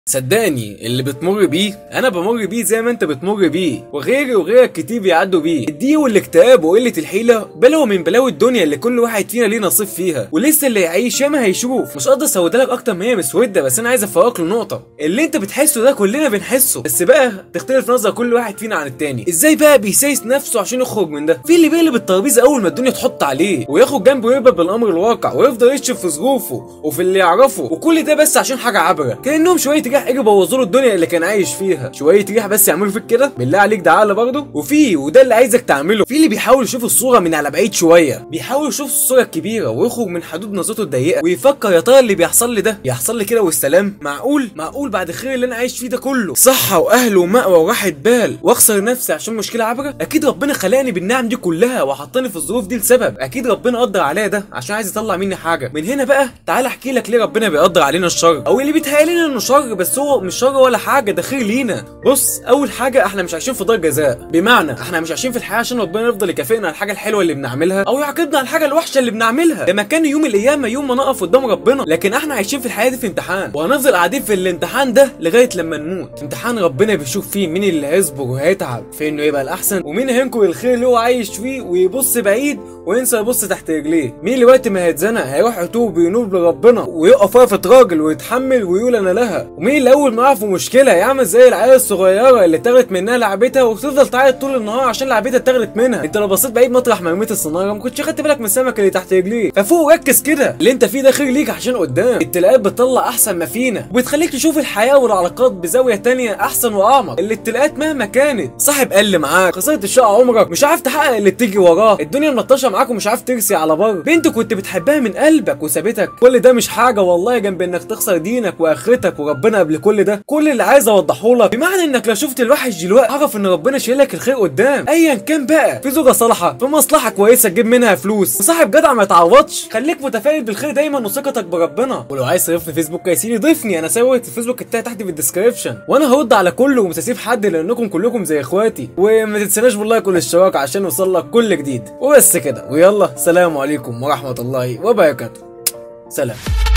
صدقني اللي بتمر بيه انا بمر بيه زي ما انت بتمر بيه وغيري وغيرك كتير بيعدوا بيه الضيق والاكتئاب وقله الحيله بلاوي من بلاوي الدنيا اللي كل واحد فينا ليه نصيب فيها ولسه اللي يعيش ياما هيشوف مش قادر اسودها لك اكتر ما هي مسوده بس انا عايز افوقك لنقطه اللي انت بتحسه ده كلنا بنحسه بس بقى تختلف نظر كل واحد فينا عن التاني ازاي بقى بيسايس نفسه عشان يخرج من ده في اللي بيقلب الترابيزه اول ما الدنيا تحط عليه وياخد جنبه ويقبل بالامر الواقع ويفضل يشرب في ظروفه وفي اللي يعرفه وكل ده بس عشان حاجه عبره كانهم شويه ريح اجوا بوظوا له الدنيا اللي كان عايش فيها شويه ريح بس يعملوا فيك كده بالله عليك ده عقل برضه وفي وده اللي عايزك تعمله في اللي بيحاول يشوف الصوره من على بعيد شويه بيحاول يشوف الصوره الكبيره ويخرج من حدود نظرته الضيقه ويفكر يا ترى اللي بيحصل لي ده يحصل لي كده والسلام معقول معقول بعد الخير اللي انا عايش فيه ده كله صحه واهل ومأوى وراحه بال واخسر نفسي عشان مشكله عبره اكيد ربنا خلقني بالنعم دي كلها وحطني في الظروف دي لسبب اكيد ربنا قدر عليا ده عشان عايز يطلع مني حاجه من هنا بقى تعال احكي لك ليه ربنا بيقدر علينا الشر او اللي بيتهيأ لنا انه شر بس هو مش شر ولا حاجه ده خير لينا بص اول حاجه احنا مش عايشين في دار جزاء بمعنى احنا مش عايشين في الحياه عشان ربنا يفضل يكافئنا على الحاجه الحلوه اللي بنعملها او يعاقبنا على الحاجه الوحشه اللي بنعملها ده مكان يوم القيامه يوم ما نقف قدام ربنا لكن احنا عايشين في الحياه دي في امتحان وهنفضل قاعدين في الامتحان ده لغايه لما نموت امتحان ربنا بيشوف فيه مين اللي هيصبر وهيتعب في انه يبقى الاحسن ومين هينكر الخير اللي هو عايش فيه ويبص بعيد وينسى يبص تحت رجليه مين اللي وقت ما هيتزنق هيروح يتوب وينوب لربنا ويقف وقفه راجل ويتحمل ويقول انا لها ومين اللي اول ما يقع في مشكله يعمل زي العيال الصغيره اللي اتاخدت منها لعبتها وتفضل تعيط طول النهار عشان لعبتها اتاخدت منها انت لو بصيت بعيد مطرح ما رميت الصناره ما كنتش خدت بالك من السمك اللي تحت رجليه ففوق ركز كده اللي انت فيه ده خير ليك عشان قدام التلاقات بتطلع احسن ما فينا وبتخليك تشوف الحياه والعلاقات بزاويه تانية احسن واعمق الابتلاءات مهما كانت صاحب قل معاك خسرت الشقه عمرك مش عارف تحقق اللي بتيجي وراه الدنيا ملطشه معاك ومش عارف ترسي على بر بنت كنت بتحبها من قلبك وسابتك كل ده مش حاجه والله جنب انك تخسر دينك واخرتك وربنا قبل كل ده كل اللي عايز اوضحه لك بمعنى انك لو شفت الوحش دلوقتي اعرف ان ربنا شايل لك الخير قدام ايا كان بقى في زوجه صالحه في مصلحه كويسه تجيب منها فلوس وصاحب جدع ما يتعوضش خليك متفائل بالخير دايما وثقتك بربنا ولو عايز تضيفني فيسبوك يا سيدي ضيفني انا سويت الفيسبوك بتاعي تحت في الديسكربشن وانا هرد على كله ومش هسيب حد لانكم كلكم زي اخواتي وما تنسناش باللايك والاشتراك عشان يوصل لك كل جديد وبس كده ويلا سلام عليكم ورحمه الله وبركاته سلام